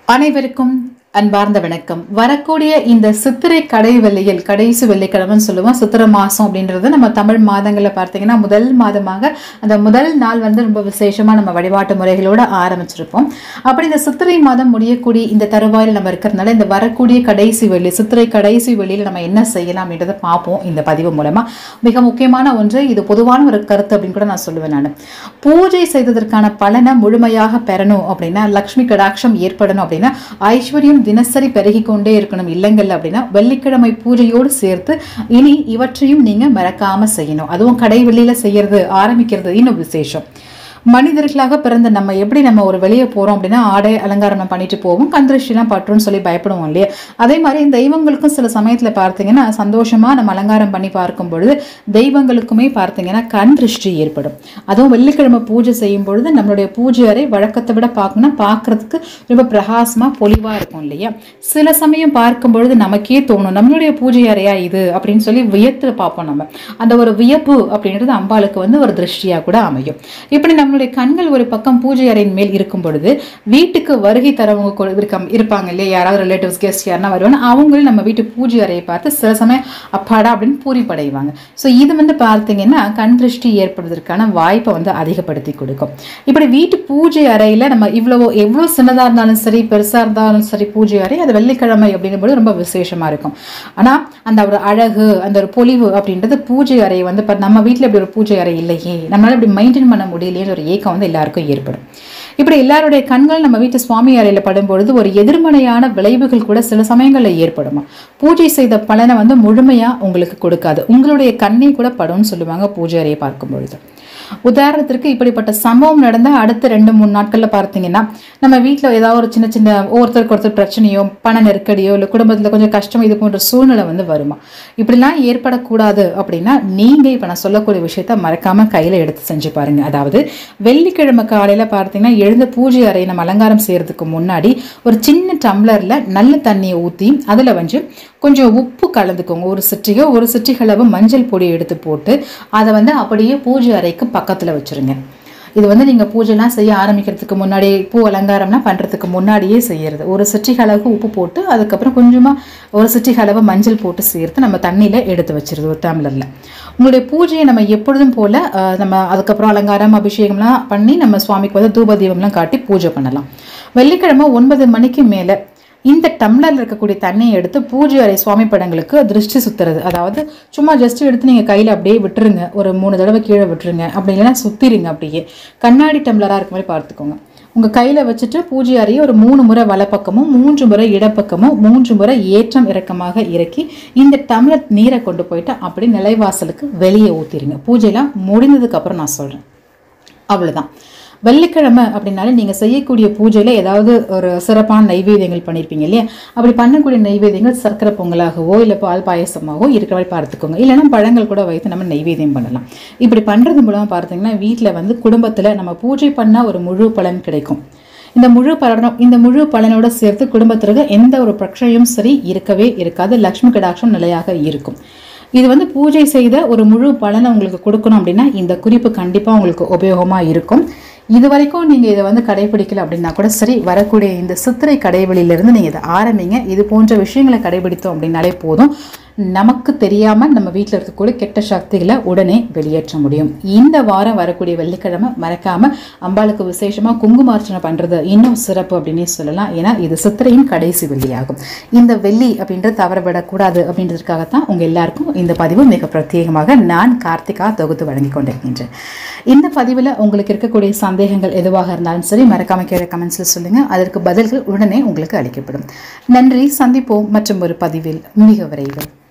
அனைவருக்கும் அன்பார்ந்த வணக்கம் வரக்கூடிய இந்த சித்திரை கடை வெள்ளியில் கடைசி வெள்ளிக்கிழமைன்னு சொல்லுவோம் சித்திரை மாதம் அப்படின்றது நம்ம தமிழ் மாதங்களில் பார்த்தீங்கன்னா முதல் மாதமாக அந்த முதல் நாள் வந்து ரொம்ப விசேஷமாக நம்ம வழிபாட்டு முறைகளோடு ஆரம்பிச்சிருப்போம் அப்படி இந்த சித்திரை மாதம் முடியக்கூடிய இந்த தருவாயில் நம்ம இருக்கிறதுனால இந்த வரக்கூடிய கடைசி வெள்ளி சித்திரை கடைசி வெள்ளியில் நம்ம என்ன செய்யலாம் அப்படின்றத பார்ப்போம் இந்த பதிவு மூலமாக மிக முக்கியமான ஒன்று இது பொதுவான ஒரு கருத்து அப்படின்னு கூட நான் சொல்லுவேன் நான் பூஜை செய்ததற்கான பலனை முழுமையாக பெறணும் அப்படின்னா லக்ஷ்மி கடாட்சம் ஏற்படணும் அப்படின்னா ஐஸ்வர்யம் தினசரி பெருகிக் கொண்டே இருக்கணும் இல்லங்கள் அப்படின்னா வெள்ளிக்கிழமை பூஜையோடு சேர்த்து இனி இவற்றையும் நீங்க மறக்காம செய்யணும் அதுவும் கடை வெளியில செய்யறது ஆரம்பிக்கிறது இன்னும் விசேஷம் மனிதர்களாக பிறந்த நம்ம எப்படி நம்ம ஒரு வெளியே போறோம் அப்படின்னா ஆடை அலங்காரம் நம்ம பண்ணிட்டு போவோம் கந்திருஷ்டிலாம் பட்டுன்னு சொல்லி பயப்படுவோம் இல்லையா அதே மாதிரி தெய்வங்களுக்கும் சில சமயத்துல பார்த்தீங்கன்னா சந்தோஷமா நம்ம அலங்காரம் பண்ணி பார்க்கும் பொழுது தெய்வங்களுக்குமே பார்த்தீங்கன்னா கண் திருஷ்டி ஏற்படும் அதுவும் வெள்ளிக்கிழமை பூஜை செய்யும் பொழுது நம்மளுடைய பூஜை அறை வழக்கத்தை விட பார்க்கணும்னா பார்க்கறதுக்கு ரொம்ப பிரகாசமா பொலிவா இருக்கும் இல்லையா சில சமயம் பார்க்கும் பொழுது நமக்கே தோணும் நம்மளுடைய பூஜை அறையா இது அப்படின்னு சொல்லி வியத்து பார்ப்போம் நம்ம அந்த ஒரு வியப்பு அப்படின்றது அம்பாளுக்கு வந்து ஒரு திருஷ்டியா கூட அமையும் இப்படி நம்மளுடைய கண்கள் ஒரு பக்கம் பூஜை அறையின் மேல் இருக்கும் பொழுது வீட்டுக்கு வருகை தரவங்க கூட இருக்க இருப்பாங்க இல்லையா யாராவது ரிலேட்டிவ்ஸ் கெஸ்ட் யாருன்னா வருவாங்க அவங்களும் நம்ம வீட்டு பூஜை அறையை பார்த்து சில சமயம் அப்பாடா அப்படின்னு பூரிப்படைவாங்க ஸோ இது வந்து பார்த்தீங்கன்னா கண் திருஷ்டி ஏற்படுவதற்கான வாய்ப்பை வந்து அதிகப்படுத்தி கொடுக்கும் இப்படி வீட்டு பூஜை அறையில் நம்ம இவ்வளவோ எவ்வளோ சின்னதாக இருந்தாலும் சரி பெருசாக இருந்தாலும் சரி பூஜை அறை அது வெள்ளிக்கிழமை அப்படிங்கும்போது ரொம்ப விசேஷமாக இருக்கும் ஆனால் அந்த ஒரு அழகு அந்த ஒரு பொலிவு அப்படின்றது பூஜை அறை வந்து இப்போ நம்ம வீட்டில் இப்படி ஒரு பூஜை அறை இல்லையே நம்மளால இப்படி மெயின்டைன் பண்ண முடியலையே ஒரு ஏக்கம் வந்து எல்லாருக்கும் ஏற்படும் இப்படி எல்லாருடைய கண்கள் நம்ம வீட்டு சுவாமி அறையில் படும்பொழுது ஒரு எதிர்மறையான விளைவுகள் கூட சில சமயங்களில் ஏற்படுமா பூஜை செய்த பலனை வந்து முழுமையாக உங்களுக்கு கொடுக்காது உங்களுடைய கண்ணை கூட படும்னு சொல்லுவாங்க பூஜை அறையை பார்க்கும் பொழுது உதாரணத்திற்கு இப்படிப்பட்ட சம்பவம் நடந்த அடுத்த ரெண்டு மூணு நாட்களில் பார்த்தீங்கன்னா நம்ம வீட்டில் ஏதாவது ஒரு சின்ன சின்ன ஒருத்தருக்கு ஒருத்தர் பிரச்சனையோ பண நெருக்கடியோ இல்லை குடும்பத்தில் கொஞ்சம் கஷ்டம் இது போன்ற சூழ்நிலை வந்து வருமா இப்படிலாம் ஏற்படக்கூடாது அப்படின்னா நீங்கள் இப்போ நான் சொல்லக்கூடிய விஷயத்த மறக்காமல் கையில் எடுத்து செஞ்சு பாருங்க அதாவது வெள்ளிக்கிழமை காலையில் பார்த்தீங்கன்னா எழுந்த பூஜை அறையை நம்ம அலங்காரம் செய்யறதுக்கு முன்னாடி ஒரு சின்ன டம்ளரில் நல்ல தண்ணியை ஊற்றி அதில் வந்து கொஞ்சம் உப்பு கலந்துக்கோங்க ஒரு சிற்றிகை ஒரு சிற்றிகளவு மஞ்சள் பொடி எடுத்து போட்டு அதை வந்து அப்படியே பூஜை அறைக்கு பக்கத்தில் வச்சுருங்க இது வந்து நீங்கள் பூஜைலாம் செய்ய ஆரம்பிக்கிறதுக்கு முன்னாடி பூ அலங்காரம்லாம் பண்ணுறதுக்கு முன்னாடியே செய்யறது ஒரு சிற்றிகை அளவுக்கு உப்பு போட்டு அதுக்கப்புறம் கொஞ்சமாக ஒரு சிற்றிகை அளவு மஞ்சள் போட்டு சேர்த்து நம்ம தண்ணியில் எடுத்து வச்சிருது ஒரு டம்ளரில் உங்களுடைய பூஜையை நம்ம எப்பொழுதும் போல் நம்ம அதுக்கப்புறம் அலங்காரம் அபிஷேகம்லாம் பண்ணி நம்ம சுவாமிக்கு வந்து தூப தீபம்லாம் காட்டி பூஜை பண்ணலாம் வெள்ளிக்கிழமை ஒன்பது மணிக்கு மேலே இந்த டம்ளரில் இருக்கக்கூடிய தண்ணியை எடுத்து பூஜை அறை சுவாமி படங்களுக்கு திருஷ்டி சுத்துறது அதாவது சும்மா ஜஸ்ட் எடுத்து நீங்கள் கையில் அப்படியே விட்டுருங்க ஒரு மூணு தடவை கீழே விட்டுருங்க அப்படி இல்லைன்னா சுத்திருங்க அப்படியே கண்ணாடி டம்ளராக இருக்க மாதிரி பார்த்துக்கோங்க உங்கள் கையில் வச்சுட்டு பூஜை அறையை ஒரு மூணு முறை வலப்பக்கமும் மூன்று முறை இடப்பக்கமும் மூன்று முறை ஏற்றம் இறக்கமாக இறக்கி இந்த டம்ளர் நீரை கொண்டு போயிட்டு அப்படி நிலைவாசலுக்கு வெளியே ஊற்றிடுங்க பூஜைலாம் முடிந்ததுக்கு அப்புறம் நான் சொல்கிறேன் அவ்வளோதான் வெள்ளிக்கிழமை அப்படின்னாலே நீங்கள் செய்யக்கூடிய பூஜையில் ஏதாவது ஒரு சிறப்பான நைவேத்தியங்கள் பண்ணியிருப்பீங்க இல்லையா அப்படி பண்ணக்கூடிய நைவேத்தியங்கள் சர்க்கரை பொங்கலாகவோ இல்லை பால் பாயசமாகவோ இருக்கிற மாதிரி பார்த்துக்கோங்க இல்லைன்னா பழங்கள் கூட வைத்து நம்ம நைவேத்தியம் பண்ணலாம் இப்படி பண்ணுறது மூலமாக பார்த்தீங்கன்னா வீட்டில் வந்து குடும்பத்தில் நம்ம பூஜை பண்ணால் ஒரு முழு பலன் கிடைக்கும் இந்த முழு பலனும் இந்த முழு பலனோட சேர்த்து குடும்பத்திற்கு எந்த ஒரு பிரச்சனையும் சரி இருக்கவே இருக்காது லக்ஷ்மி கடாட்சம் நிலையாக இருக்கும் இது வந்து பூஜை செய்த ஒரு முழு பலனை உங்களுக்கு கொடுக்கணும் அப்படின்னா இந்த குறிப்பு கண்டிப்பாக உங்களுக்கு உபயோகமாக இருக்கும் இது வரைக்கும் நீங்கள் இதை வந்து கடைபிடிக்கல அப்படின்னா கூட சரி வரக்கூடிய இந்த சித்திரை கடைவெளியிலிருந்து நீங்கள் இதை ஆரம்பிங்க இது போன்ற விஷயங்களை கடைபிடித்தோம் அப்படின்னாலே போதும் நமக்கு தெரியாமல் நம்ம வீட்டில் இருக்கக்கூடிய கெட்ட சக்திகளை உடனே வெளியேற்ற முடியும் இந்த வாரம் வரக்கூடிய வெள்ளிக்கிழமை மறக்காம அம்பாளுக்கு விசேஷமாக குங்குமார்ச்சனை பண்ணுறது இன்னும் சிறப்பு அப்படின்னே சொல்லலாம் ஏன்னா இது சித்திரையின் கடைசி வெள்ளியாகும் இந்த வெள்ளி அப்படின்றது தவறவிடக்கூடாது அப்படின்றதுக்காகத்தான் உங்கள் எல்லாருக்கும் இந்த பதிவு மிக பிரத்யேகமாக நான் கார்த்திகா தொகுத்து வழங்கி கொண்டிருக்கின்றேன் இந்த பதிவில் உங்களுக்கு இருக்கக்கூடிய சந்தேகங்கள் எதுவாக இருந்தாலும் சரி மறக்காம கீழே கமெண்ட்ஸில் சொல்லுங்கள் அதற்கு பதில்கள் உடனே உங்களுக்கு அளிக்கப்படும் நன்றி சந்திப்போம் மற்றும் ஒரு பதிவில் மிக விரைவில்